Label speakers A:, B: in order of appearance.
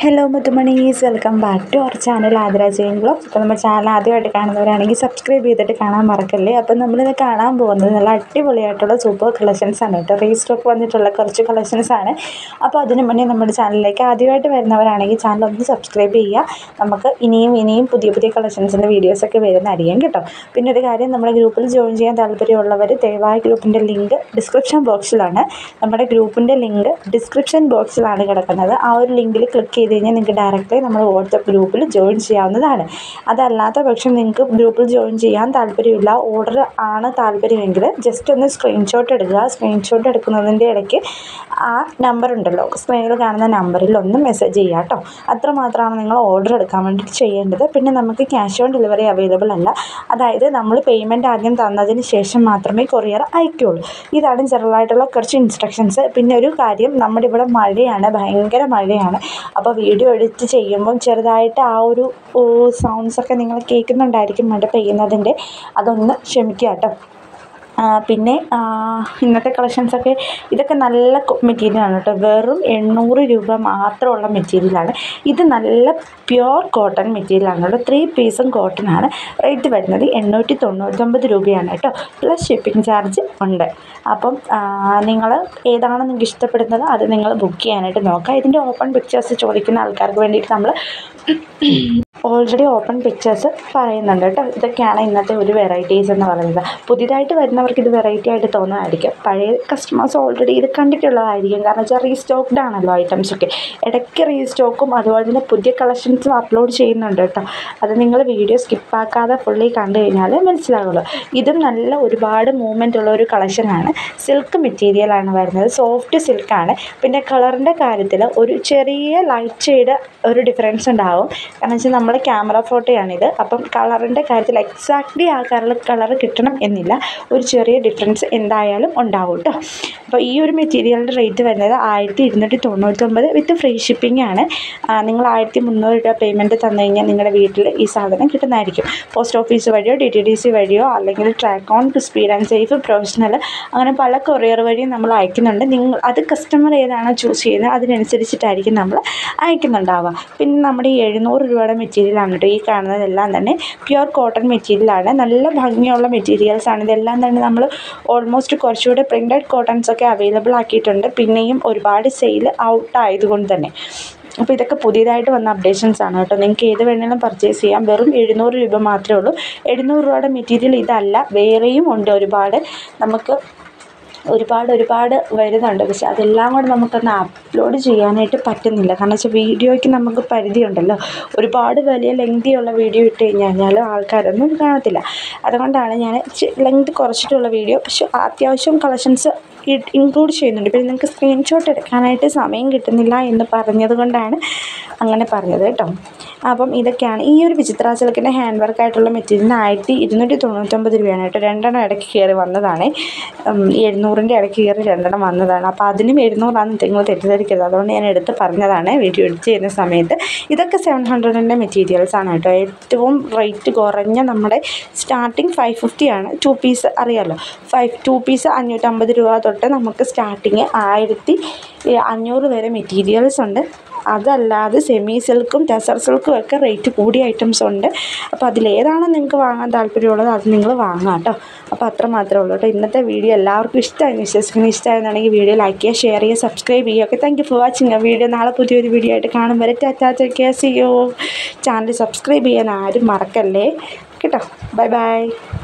A: hello മുത്തുമണീസ് welcome back to our channel Athira Jain blogs അപ്പോൾ നമ്മുടെ ചാനൽ ആദ്യമായിട്ട് കാണുന്നവരാണെങ്കിൽ സബ്സ്ക്രൈബ് ചെയ്തിട്ട് കാണാൻ മറക്കല്ലേ അപ്പോൾ നമ്മളിത് കാണാൻ പോകുന്നത് നല്ല അടിപൊളിയായിട്ടുള്ള സൂപ്പർ കളക്ഷൻസ് ആണ് കേട്ടോ റീസ്റ്റോക്ക് വന്നിട്ടുള്ള കുറച്ച് കളക്ഷൻസ് ആണ് അപ്പോൾ അതിന് മുന്നേ നമ്മുടെ ചാനലിലേക്ക് ആദ്യമായിട്ട് വരുന്നവരാണെങ്കിൽ ചാനൽ ഒന്ന് സബ്സ്ക്രൈബ് ചെയ്യുക നമുക്ക് ഇനിയും ഇനിയും പുതിയ പുതിയ കളക്ഷൻസിൻ്റെ വീഡിയോസൊക്കെ വരുന്നതായിരിക്കും കേട്ടോ പിന്നെ ഒരു കാര്യം നമ്മുടെ ഗ്രൂപ്പിൽ ജോയിൻ ചെയ്യാൻ താല്പര്യമുള്ളവർ ദയവായി ഗ്രൂപ്പിൻ്റെ ലിങ്ക് ഡിസ്ക്രിപ്ഷൻ ബോക്സിലാണ് നമ്മുടെ ഗ്രൂപ്പിൻ്റെ ലിങ്ക് ഡിസ്ക്രിപ്ഷൻ ബോക്സിലാണ് കിടക്കുന്നത് ആ ഒരു ലിങ്കിൽ ക്ലിക്ക് ചെയ്ത് കഴിഞ്ഞാൽ നിങ്ങൾക്ക് ഡയറക്റ്റ്ലി നമ്മുടെ വാട്സപ്പ് ഗ്രൂപ്പിൽ ജോയിൻ ചെയ്യാവുന്നതാണ് അതല്ലാത്ത പക്ഷം നിങ്ങൾക്ക് ഗ്രൂപ്പിൽ ജോയിൻ ചെയ്യാൻ താല്പര്യമില്ല ഓർഡർ ആണ് താല്പര്യമെങ്കിൽ ജസ്റ്റ് ഒന്ന് സ്ക്രീൻഷോട്ട് എടുക്കുക സ്ക്രീൻഷോട്ട് എടുക്കുന്നതിൻ്റെ ഇടയ്ക്ക് ആ നമ്പർ ഉണ്ടല്ലോ സ്ക്രീനിൽ കാണുന്ന നമ്പറിൽ ഒന്ന് മെസ്സേജ് ചെയ്യുക കേട്ടോ അത്രമാത്രമാണ് നിങ്ങൾ ഓർഡർ എടുക്കാൻ വേണ്ടിയിട്ട് ചെയ്യേണ്ടത് പിന്നെ നമുക്ക് ക്യാഷ് ഓൺ ഡെലിവറി അവൈലബിൾ അല്ല അതായത് നമ്മൾ പേയ്മെൻറ്റ് ആദ്യം തന്നതിന് ശേഷം മാത്രമേ കൊറിയർ അയക്കുകയുള്ളൂ ഇതാണ് ജനറലായിട്ടുള്ള കുറച്ച് ഇൻസ്ട്രക്ഷൻസ് പിന്നെ ഒരു കാര്യം നമ്മുടെ ഇവിടെ മഴയാണ് ഭയങ്കര മഴയാണ് അപ്പോൾ വീഡിയോ എഡിറ്റ് ചെയ്യുമ്പം ചെറുതായിട്ട് ആ ഒരു സൗണ്ട്സൊക്കെ നിങ്ങൾ കേൾക്കുന്നുണ്ടായിരിക്കും മഴ പെയ്യുന്നതിൻ്റെ അതൊന്ന് ക്ഷമിക്കുക കേട്ടോ പിന്നെ ഇന്നത്തെ കളക്ഷൻസൊക്കെ ഇതൊക്കെ നല്ല മെറ്റീരിയലാണ് കേട്ടോ വെറും എണ്ണൂറ് രൂപ മാത്രമുള്ള മെറ്റീരിയലാണ് ഇത് നല്ല പ്യുവർ കോട്ടൺ മെറ്റീരിയലാണ് കേട്ടോ ത്രീ പീസും കോട്ടനാണ് റേറ്റ് വരുന്നത് എണ്ണൂറ്റി തൊണ്ണൂറ്റൊമ്പത് രൂപയാണ് കേട്ടോ പ്ലസ് ഷിപ്പിംഗ് ചാർജ് ഉണ്ട് അപ്പം നിങ്ങൾ ഏതാണ് നിങ്ങൾക്ക് ഇഷ്ടപ്പെടുന്നത് അത് നിങ്ങൾ ബുക്ക് ചെയ്യാനായിട്ട് നോക്കുക ഇതിൻ്റെ ഓപ്പൺ പിക്ചേഴ്സ് ചോദിക്കുന്ന ആൾക്കാർക്ക് വേണ്ടിയിട്ട് നമ്മൾ ഓൾറെഡി ഓപ്പൺ പിക്ചേഴ്സ് പറയുന്നുണ്ട് കേട്ടോ ഇതൊക്കെയാണ് ഇന്നത്തെ ഒരു വെറൈറ്റീസ് എന്ന് പറയുന്നത് പുതിയതായിട്ട് വരുന്നവർക്ക് ഇത് വെറൈറ്റി ആയിട്ട് തോന്നുമായിരിക്കും പഴയ കസ്റ്റമേഴ്സ് ഓൾറെഡി ഇത് കണ്ടിട്ടുള്ളതായിരിക്കും കാരണം വെച്ചാൽ റീസ്റ്റോക്ക്ഡ് ആണല്ലോ ഐറ്റംസ് ഒക്കെ ഇടയ്ക്ക് റീസ്റ്റോക്കും അതുപോലെ തന്നെ പുതിയ കളക്ഷൻസും അപ്ലോഡ് ചെയ്യുന്നുണ്ട് കേട്ടോ അത് നിങ്ങൾ വീഡിയോ സ്കിപ്പാക്കാതെ ഫുള്ളി കണ്ടു കഴിഞ്ഞാൽ മനസ്സിലാവുള്ളൂ ഇതും നല്ല ഒരുപാട് മൂവ്മെൻ്റ് ഉള്ള ഒരു കളക്ഷനാണ് സിൽക്ക് മെറ്റീരിയലാണ് വരുന്നത് സോഫ്റ്റ് സിൽക്കാണ് പിന്നെ കളറിൻ്റെ കാര്യത്തിൽ ഒരു ചെറിയ ലൈറ്റ് ഷെയ്ഡ് ഒരു ഡിഫറൻസ് ഉണ്ടാവും കാരണം വെച്ചാൽ നമ്മൾ ക്യാമറ ഫോട്ടോയാണിത് അപ്പം കളറിൻ്റെ കാര്യത്തിൽ എക്സാക്ട്ലി ആ കളർ കളർ കിട്ടണം എന്നില്ല ഒരു ചെറിയ ഡിഫറൻസ് എന്തായാലും ഉണ്ടാവും കേട്ടോ അപ്പോൾ ഈ ഒരു മെറ്റീരിയലിൻ്റെ റേറ്റ് വരുന്നത് ആയിരത്തി ഇരുന്നൂറ്റി തൊണ്ണൂറ്റൊമ്പത് വിത്ത് ഫ്രീ ഷിപ്പിംഗ് ആണ് നിങ്ങൾ ആയിരത്തി മുന്നൂറ് രൂപ പേയ്മെൻറ്റ് തന്നു കഴിഞ്ഞാൽ നിങ്ങളുടെ വീട്ടിൽ ഈ സാധനം കിട്ടുന്നതായിരിക്കും പോസ്റ്റ് ഓഫീസ് വഴിയോ ഡി ടി ഡി സി വഴിയോ അല്ലെങ്കിൽ Trackon to speed and safe professional അങ്ങനെ പല കൊറിയർ വഴിയും നമ്മൾ അയക്കുന്നുണ്ട് നിങ്ങൾ അത് കസ്റ്റമർ ഏതാണോ ചൂസ് ചെയ്യുന്നത് അതിനനുസരിച്ചിട്ടായിരിക്കും നമ്മൾ അയക്കുന്നുണ്ടാവുക പിന്നെ നമ്മുടെ ഈ എഴുന്നൂറ് രൂപയുടെ മെറ്റീരിയലാണ് കേട്ടോ ഈ കാണുന്നതെല്ലാം തന്നെ പ്യുവർ കോട്ടൺ മെറ്റീരിയലാണ് നല്ല ഭംഗിയുള്ള മെറ്റീരിയൽസ് ആണ് ഇതെല്ലാം തന്നെ നമ്മൾ ഓൾമോസ്റ്റ് കുറച്ചുകൂടെ പ്രിൻറ്റഡ് കോട്ടൺസ് ഒക്കെ അവൈലബിൾ ആക്കിയിട്ടുണ്ട് പിന്നെയും ഒരുപാട് സെയിൽ ഔട്ട് ആയതുകൊണ്ട് തന്നെ അപ്പോൾ ഇതൊക്കെ പുതിയതായിട്ട് വന്ന അപ്ഡേഷൻസ് ആണ് കേട്ടോ നിങ്ങൾക്ക് ഏത് വേണമെങ്കിലും പർച്ചേസ് ചെയ്യാം വെറും എഴുന്നൂറ് രൂപ മാത്രമേ ഉള്ളൂ എഴുന്നൂറ് രൂപയുടെ മെറ്റീരിയൽ ഇതല്ല വേറെയും ഉണ്ട് ഒരുപാട് നമുക്ക് ഒരുപാട് ഒരുപാട് വരുന്നുണ്ട് പക്ഷെ അതെല്ലാം കൂടെ നമുക്കൊന്ന് അപ്ലോഡ് ചെയ്യാനായിട്ട് പറ്റുന്നില്ല കാരണം വെച്ചാൽ വീഡിയോയ്ക്ക് നമുക്ക് പരിധിയുണ്ടല്ലോ ഒരുപാട് വലിയ ലെങ്തിയുള്ള വീഡിയോ ഇട്ട് കഴിഞ്ഞാൽ ആൾക്കാരൊന്നും കാണത്തില്ല അതുകൊണ്ടാണ് ഞാൻ ലെങ്ത് കുറച്ചിട്ടുള്ള വീഡിയോ പക്ഷെ അത്യാവശ്യം കളക്ഷൻസ് ഇൻക്ലൂഡ് ചെയ്യുന്നുണ്ട് പിന്നെ നിങ്ങൾക്ക് സ്ക്രീൻഷോട്ട് എടുക്കാനായിട്ട് സമയം കിട്ടുന്നില്ല എന്ന് പറഞ്ഞത് കൊണ്ടാണ് അങ്ങനെ പറഞ്ഞത് കേട്ടോ അപ്പം ഇതൊക്കെയാണ് ഈ ഒരു വിചിത്ര സിൽക്കിൻ്റെ ഹാൻഡ് വർക്ക് ആയിട്ടുള്ള മെറ്റീരിയലിന് ആയിരത്തി ഇരുന്നൂറ്റി തൊണ്ണൂറ്റൊമ്പത് രൂപയാണ് കേട്ടോ രണ്ടെണ്ണം ഇടയ്ക്ക് കയറി വന്നതാണ് എഴുന്നൂറിൻ്റെ ഇടയ്ക്ക് കയറി രണ്ടെണ്ണം വന്നതാണ് അപ്പോൾ അതിനും എഴുന്നൂറാണെന്ന് നിങ്ങൾ തെറ്റിദ്ധരിക്കരുത് അതുകൊണ്ട് ഞാൻ എടുത്ത് പറഞ്ഞതാണ് വീഡിയോ എഡിറ്റ് ചെയ്യുന്ന സമയത്ത് ഇതൊക്കെ സെവൻ ഹൺഡ്രഡിൻ്റെ മെറ്റീരിയൽസ് ആണ് കേട്ടോ ഏറ്റവും റേറ്റ് കുറഞ്ഞ നമ്മുടെ സ്റ്റാർട്ടിങ് ഫൈവ് ഫിഫ്റ്റി ആണ് ടു പീസ് അറിയാമല്ലോ ഫൈവ് ടു പീസ് അഞ്ഞൂറ്റമ്പത് രൂപ തൊട്ട് നമുക്ക് സ്റ്റാർട്ടിങ് ആയിരത്തി അഞ്ഞൂറ് വരെ മെറ്റീരിയൽസ് ഉണ്ട് അതല്ലാതെ സെമി സിൽക്കും ടെസർ സിൽക്കും ഒക്കെ റേറ്റ് കൂടിയ ഐറ്റംസ് ഉണ്ട് അപ്പോൾ അതിലേതാണോ നിങ്ങൾക്ക് വാങ്ങാൻ താല്പര്യമുള്ളത് അത് നിങ്ങൾ വാങ്ങാം കേട്ടോ അപ്പോൾ അത്ര മാത്രമേ ഉള്ളൂ കേട്ടോ ഇന്നത്തെ വീഡിയോ എല്ലാവർക്കും ഇഷ്ടമായി വിശ്വസിക്കുന്നു ഇഷ്ടമായെന്നുണ്ടെങ്കിൽ വീഡിയോ ലൈക്ക് ചെയ്യുക ഷെയർ ചെയ്യുക സബ്സ്ക്രൈബ് ചെയ്യുക okay thank you for watching video നാളെ പുതിയൊരു വീഡിയോ ആയിട്ട് കാണും വരെ tata take see you channel subscribe ചെയ്യാൻ ആരും മറക്കല്ലേ കേട്ടോ ബൈ ബൈ